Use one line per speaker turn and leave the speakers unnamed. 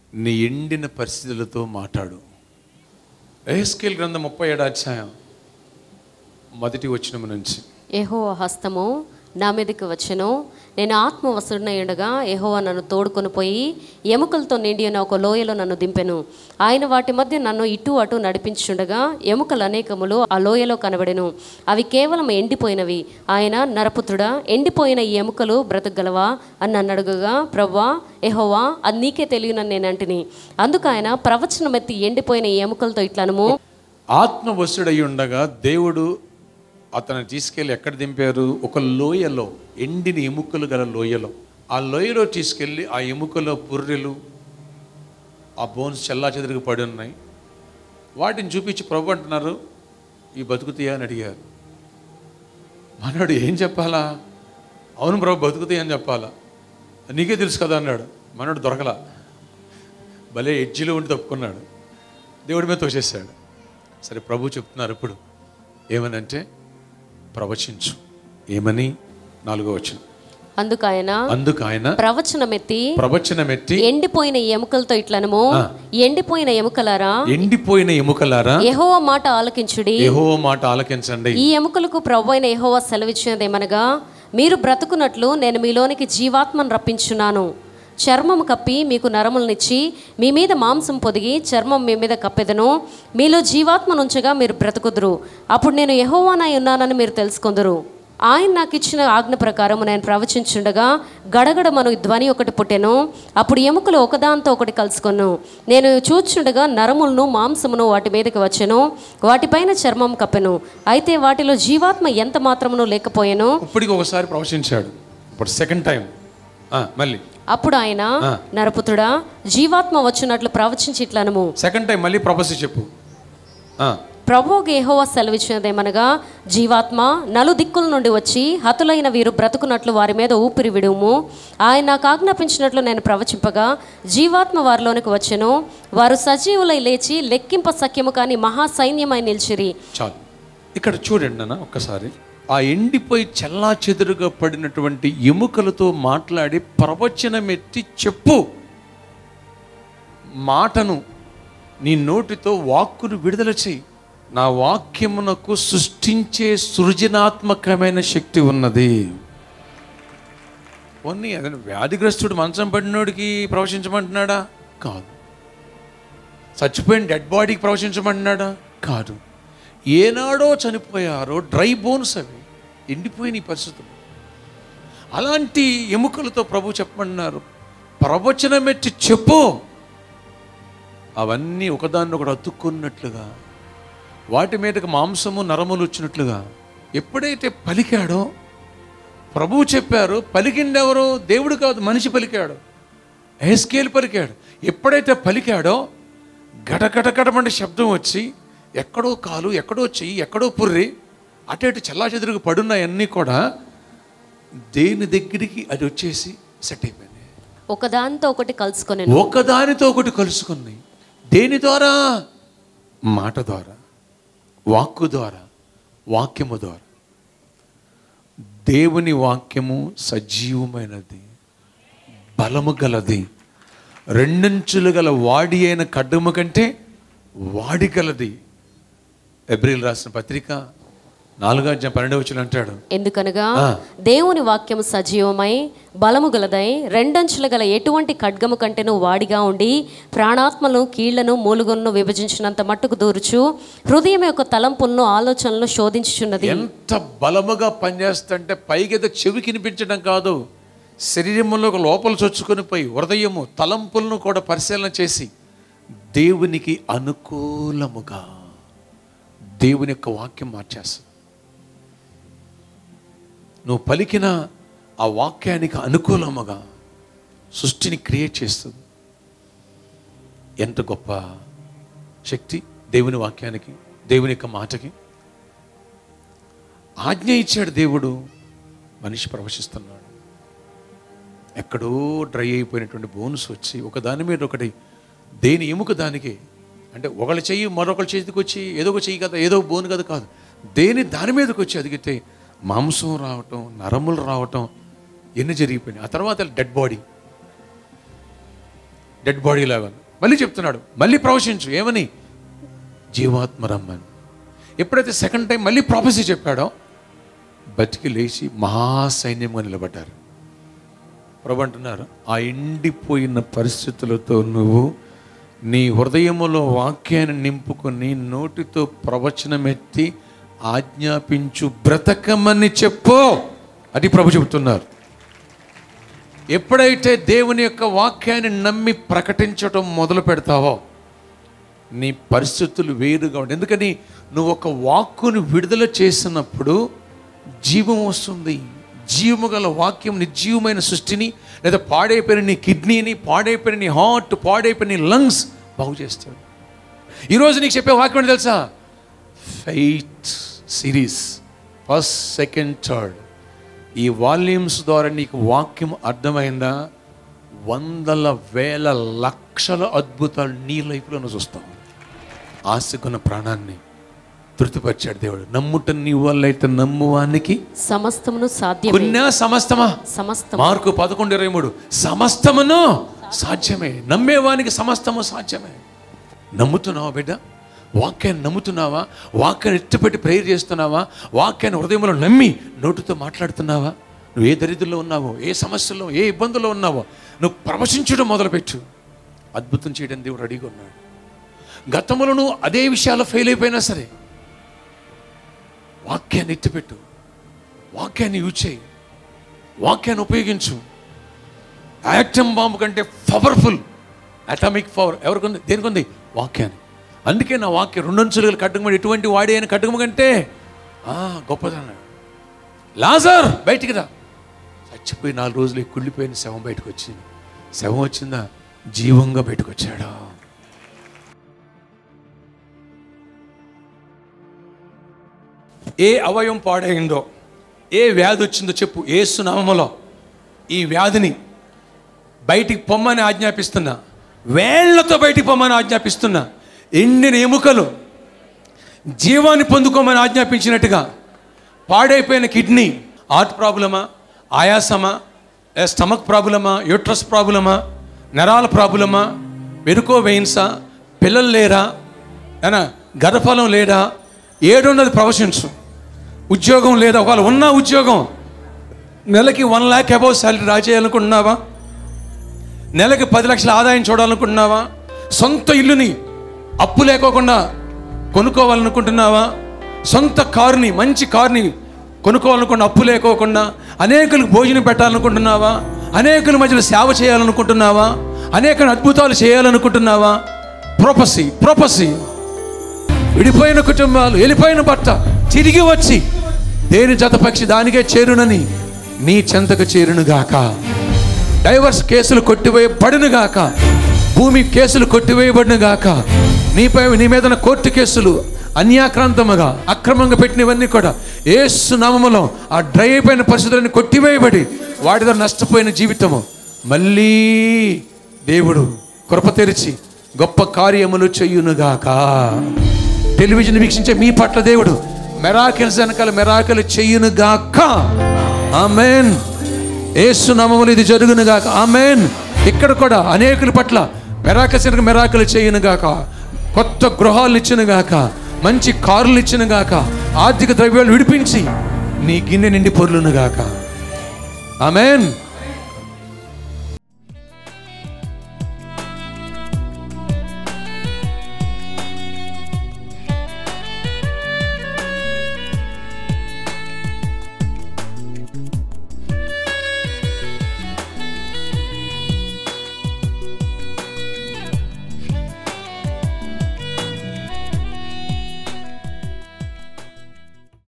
నీ ఎండిన పరిస్థితులతో మాట్లాడు ఎహెస్కేల్ గ్రంథం ముప్పై ఏడు అధ్యాయం మొదటి వచనం నుంచి
యెహోవా హస్తము నా మీదకి వచ్చెను నేను ఆత్మవసుడినై ఉండగా యెహోవా నన్ను తోడుకొని పోయి ఎముకలతో నిండి ఉన్న ఒక లోయలో నన్ను దింపెను ఆయన వాటి మధ్య నన్ను ఇటు అటు నడిపించుండగా ఎముకలు అనేకములు ఆ లోయలో కనబడెను అవి కేవలం ఎండిపోయినవి ఆయన నరపుత్రుడా ఎండిపోయిన ఈ ఎముకలు బ్రతకగలవా అని నన్ను అడుగగా ప్రవ్వా ఎహోవా అది నీకే తెలియనని నేను అంటిని అందుకు ఆయన ప్రవచనం ఎత్తి ఎండిపోయిన ఈ ఎముకలతో ఇట్లనము
ఆత్మవశుడై ఉండగా దేవుడు అతను తీసుకెళ్ళి ఎక్కడ దింపారు ఒక లోయలో ఎండిన ఎముకలు గల లోయలో ఆ లోయలో తీసుకెళ్ళి ఆ ఎముకలో పుర్రెలు ఆ బోన్స్ చెల్లా చెదురుగా పడి ఉన్నాయి వాటిని చూపించి ప్రభు అంటున్నారు ఈ బతుకుతాయా అని అడిగారు మనోడు ఏం చెప్పాలా అవును ప్రభు బతుకుతాయి అని చెప్పాలా నీకే తెలుసు కదా అన్నాడు మనోడు దొరకలా భలే ఎడ్జిలో ఉండి తప్పుకున్నాడు దేవుడి మీద తోసేశాడు సరే ప్రభు చెప్తున్నారు ఇప్పుడు ఏమనంటే ప్రవచించు ఏమని నాలుగో వచ్చిన
అందుకు ఆయన
అందుకు ఆయన
ప్రవచనం ఎత్తి
ప్రవచనమెత్తి
ఎండిపోయిన ఈ ఎముకలతో ఇట్లనము ఎండిపోయిన ఎముకలారా
ఎండిపోయిన ఎముకలారా
యెహోవా మాట ఆలకించుడి
యెహో మాట ఆలకించండి
ఈ ఎముకలకు ప్రభు అయిన యెహోవా సెలవిచ్చినదేమనగా మీరు బ్రతుకున్నట్లు నేను మీలోనికి జీవాత్మను రప్పించున్నాను చర్మము కప్పి మీకు నరములనిచ్చి మీ మీద మాంసం పొదిగి చర్మం మీ మీద కప్పెదను మీలో జీవాత్మనుంచగా మీరు బ్రతుకుదురు అప్పుడు నేను యెహోవానై ఉన్నానని మీరు తెలుసుకుందరు ఆయన నాకు ఇచ్చిన ఆజ్ఞ ప్రకారం నేను ప్రవచించుండగా గడగడమను ధ్వని ఒకటి పుట్టెను అప్పుడు ఎముకలు ఒకదాంతో ఒకటి కలుసుకొను నేను చూచుండగా నరములను మాంసమును వాటి మీదకి వచ్చెను వాటిపైన చర్మం కప్పెను అయితే వాటిలో జీవాత్మ ఎంత మాత్రమును లేకపోయెను
ఇప్పటికి ఒకసారి ప్రవచించాడు ఇప్పుడు సెకండ్ టైం మళ్ళీ
అప్పుడు ఆయన నరపుత్రుడా జీవాత్మ వచ్చినట్లు ప్రవచించి ఇట్లనము
సెకండ్ టైం మళ్ళీ ప్రొపసి చెప్పు ఆ,
ప్రభువుకి యెహోవా సెలవిచ్చినదేమనగా జీవాత్మ నలు దిక్కుల నుండి వచ్చి హతులైన వీరు బ్రతుకున్నట్లు వారి మీద ఊపిరి విడుము ఆయన నాకు ఆజ్ఞాపించినట్లు నేను ప్రవచింపగా జీవాత్మ వారిలోనికి వచ్చెను వారు సజీవులై లేచి లెక్కింప సఖ్యము కాని మహాసైన్యమై నిలిచిరి
చాలు ఇక్కడ చూడండి అన్న ఒక్కసారి ఆ ఎండిపోయి చల్లా చెదురుగా పడినటువంటి ఎముకలతో మాట్లాడి ప్రవచనమెత్తి చెప్పు మాటను నీ నోటితో వాక్కును విడుదల చేయి నా వాక్యమునకు సృష్టించే సృజనాత్మకమైన శక్తి ఉన్నది పోనీ అదే వ్యాధిగ్రస్తుడు మంచం పడినోడికి ప్రవచించమంటున్నాడా కాదు చచ్చిపోయిన డెడ్ బాడీకి ప్రవచించమంటున్నాడా కాదు ఏనాడో చనిపోయారో డ్రై బోన్స్ అవి ఎండిపోయిన ఈ పరిస్థితులు అలాంటి ఎముకలతో ప్రభు చెప్పమన్నారు ప్రవచనమెట్టి చెప్పు అవన్నీ ఒకదాన్ని ఒకటి అతుక్కున్నట్లుగా వాటి మీదకి మాంసము నరములు వచ్చినట్లుగా ఎప్పుడైతే పలికాడో ప్రభువు చెప్పారు పలికింది ఎవరు దేవుడు కాదు మనిషి పలికాడు హెస్కేల్ పలికాడు ఎప్పుడైతే పలికాడో గటగటగటమంటే శబ్దం వచ్చి ఎక్కడో కాలు ఎక్కడో చెయ్యి ఎక్కడో పుర్రి అటు ఇటు చల్లా చెదురుగా పడున్నాయన్నీ కూడా దేని దగ్గరికి అది వచ్చేసి సెట్ అయిపోయింది
ఒకదాంతో ఒకటి కలుసుకొని
ఒకదానితో ఒకటి కలుసుకుంది దేని ద్వారా మాట ద్వారా వాక్కు ద్వారా వాక్యము ద్వారా దేవుని వాక్యము సజీవమైనది బలము గలది రెండంచులు గల వాడి అయిన కడ్డము కంటే వాడి గలది ఎబ్రిల్ రాసిన పత్రిక నాలుగో అధ్యాయం పన్నెండవ వచ్చిన అంటాడు
ఎందుకనగా
ఆ.
దేవుని వాక్యము సజీవమై బలము గలదై రెండంచుల గల ఎటువంటి ఖడ్గము కంటేను వాడిగా ఉండి ప్రాణాత్మలను కీళ్లను మూలుగొన్ను విభజించినంత మట్టుకు దూరుచు హృదయం యొక్క తలంపులను ఆలోచనలను శోధించుచున్నది
ఎంత బలముగా పనిచేస్తుంటే పైకి చెవి కనిపించడం కాదు శరీరంలో ఒక లోపల చొచ్చుకొని పోయి హృదయము తలంపులను కూడా పరిశీలన చేసి దేవునికి అనుకూలముగా దేవుని యొక్క వాక్యం మార్చేస్తుంది నువ్వు పలికిన ఆ వాక్యానికి అనుకూలముగా సృష్టిని క్రియేట్ చేస్తుంది ఎంత గొప్ప శక్తి దేవుని వాక్యానికి దేవుని యొక్క మాటకి ఆజ్ఞ ఇచ్చాడు దేవుడు మనిషి ప్రవశిస్తున్నాడు ఎక్కడో డ్రై అయిపోయినటువంటి బోన్స్ వచ్చి ఒక దాని మీద ఒకటి దేని ఎముక దానికి అంటే ఒకళ్ళ చెయ్యి మరొకళ్ళ చేతికి వచ్చి ఏదో ఒక చెయ్యి కదా ఏదో ఒక బోన్ కదా కాదు దేని దాని మీదకి వచ్చి అదిగితే మాంసం రావటం నరములు రావటం ఎన్ని జరిగిపోయినాయి ఆ తర్వాత డెడ్ బాడీ డెడ్ బాడీ లాగా మళ్ళీ చెప్తున్నాడు మళ్ళీ ప్రవశించు ఏమని జీవాత్మ రమ్మని ఎప్పుడైతే సెకండ్ టైం మళ్ళీ ప్రాఫెసీ చెప్పాడో బతికి లేచి మహాసైన్యంగా నిలబడ్డారు ప్రభు అంటున్నారు ఆ ఎండిపోయిన పరిస్థితులతో నువ్వు నీ హృదయములో వాక్యాన్ని నింపుకొని నోటితో ప్రవచనమెత్తి ఆజ్ఞాపించు బ్రతకమని చెప్పు అది ప్రభు చెబుతున్నారు ఎప్పుడైతే దేవుని యొక్క వాక్యాన్ని నమ్మి ప్రకటించటం మొదలు పెడతావో నీ పరిస్థితులు వేరుగా ఉంటాయి ఎందుకని నువ్వు ఒక వాక్కును విడుదల చేసినప్పుడు జీవం వస్తుంది జీవము గల వాక్యం నిర్జీవమైన సృష్టిని లేదా పాడైపోయిన నీ కిడ్నీని పాడైపోయిన నీ హార్ట్ పాడైపోయిన నీ లంగ్స్ బాగు చేస్తాడు ఈరోజు నీకు చెప్పే వాక్యం ఏంటో తెలుసా faith series first second third ఈ వాల్యూమ్స్ ద్వారా నీకు వాక్యం అర్థమైందా వందల వేల లక్షల అద్భుతాలు నీ లైఫ్లో నువ్వు చూస్తావు ఆశకున్న ప్రాణాన్ని తృప్తిపరిచాడు దేవుడు నమ్ముట నీ వల్ల అయితే నమ్మువానికి
సమస్తమును సాధ్యమే
పుణ్య సమస్తమా
సమస్తం
మార్కు పదకొండు ఇరవై మూడు సమస్తమును సాధ్యమే నమ్మేవానికి సమస్తము సాధ్యమే నమ్ముతున్నావా బిడ్డ వాక్యాన్ని నమ్ముతున్నావా వాక్యాన్ని ఎత్తుపెట్టి ప్రేయర్ చేస్తున్నావా వాక్యాన్ని హృదయంలో నమ్మి నోటితో మాట్లాడుతున్నావా నువ్వు ఏ దరిద్రంలో ఉన్నావో ఏ సమస్యలో ఏ ఇబ్బందుల్లో ఉన్నావో నువ్వు ప్రవశించడం మొదలుపెట్టు అద్భుతం చేయడం దేవుడు రెడీగా ఉన్నాడు గతంలో నువ్వు అదే విషయాల్లో ఫెయిల్ అయిపోయినా సరే వాక్యాన్ని ఎత్తిపెట్టు వాక్యాన్ని యూజ్ చేయి వాక్యాన్ని ఉపయోగించు యాక్టమ్ బాంబు కంటే పవర్ఫుల్ అటామిక్ పవర్ ఎవరికుంది దేనికుంది వాక్యాన్ని అందుకే నా వాక్యం రెండంచులుగా కట్టుకుమని ఎటువంటి వాడి అని కట్టుకుమ కంటే ఆ, గొప్పదన్నాడు లాజర్ బయటికి రా చచ్చిపోయి నాలుగు రోజులు ఈ కుళ్ళిపోయిన శవం బయటకు వచ్చింది శవం వచ్చిందా జీవంగా బయటకు వచ్చాడు ఏ అవయం పాడైందో ఏ వ్యాధి వచ్చిందో చెప్పు ఏ సునామములో ఈ వ్యాధిని బయటికి పొమ్మని ఆజ్ఞాపిస్తున్నా వేళ్లతో బయటికి పొమ్మని ఆజ్ఞాపిస్తున్నా ఎండిన ఎముకలు జీవాన్ని పొందుకోమని ఆజ్ఞాపించినట్టుగా పాడైపోయిన కిడ్నీ హార్ట్ ప్రాబ్లమా ఆయాసమా లేదా స్టమక్ ప్రాబ్లమా యూట్రస్ ప్రాబ్లమా నరాల ప్రాబ్లమా వెరుకో వెయిన్సా పిల్లలు లేరా ఏనా గర్భఫలం లేడా ఏడున్నది ప్రవశించు ఉద్యోగం లేదా ఒకవేళ ఉన్న ఉద్యోగం నెలకి వన్ ల్యాక్ అబౌవ్ శాలరీ రా చేయాలనుకుంటున్నావా నెలకి పది లక్షల ఆదాయం చూడాలనుకుంటున్నావా సొంత ఇల్లుని అప్పు లేకోకుండా కొనుక్కోవాలనుకుంటున్నావా సొంత కారుని మంచి కారుని కొనుక్కోవాలనుకున్న అప్పు లేకోకుండా అనేకులకు భోజనం పెట్టాలనుకుంటున్నావా అనేకుల మధ్యలో సేవ చేయాలనుకుంటున్నావా అనేక అద్భుతాలు చేయాలనుకుంటున్నావా ప్రొపసి ప్రొపసి విడిపోయిన కుటుంబాలు వెళ్ళిపోయిన భర్త తిరిగి వచ్చి దేని జతపక్షి దానికే చేరునని నీ చెంతకు చేరునుగాక డైవర్స్ కేసులు కొట్టివేయబడునుగాక భూమి కేసులు కొట్టివేయబడునుగాక నీపై నీ మీద కోర్టు కేసులు అన్యాక్రాంతముగా అక్రమంగా పెట్టినవన్నీ కూడా ఏసు నామములో ఆ డ్రై అయిపోయిన పరిస్థితులన్నీ కొట్టివేయబడి వాటితో నష్టపోయిన జీవితము మళ్ళీ దేవుడు కృప తెరిచి గొప్ప కార్యములు చెయ్యునుగాక టెలివిజన్ వీక్షించే మీ పట్ల దేవుడు మెరాకిల్స్ వెనకాల మెరాకిల్ చెయ్యునుగాక ఆమెన్ ఏసు నామములు ఇది జరుగునుగాక ఆమెన్ ఇక్కడ కూడా అనేకుల పట్ల మెరాకిల్స్ వెనక మెరాకిల్ చేయునుగాక కొత్త గృహాలు ఇచ్చినగాక మంచి కారులు ఇచ్చినగాక ఆర్థిక ద్రవ్యాలు విడిపించి నీ గిన్నె నిండి పొర్లునుగాక ఆమెన్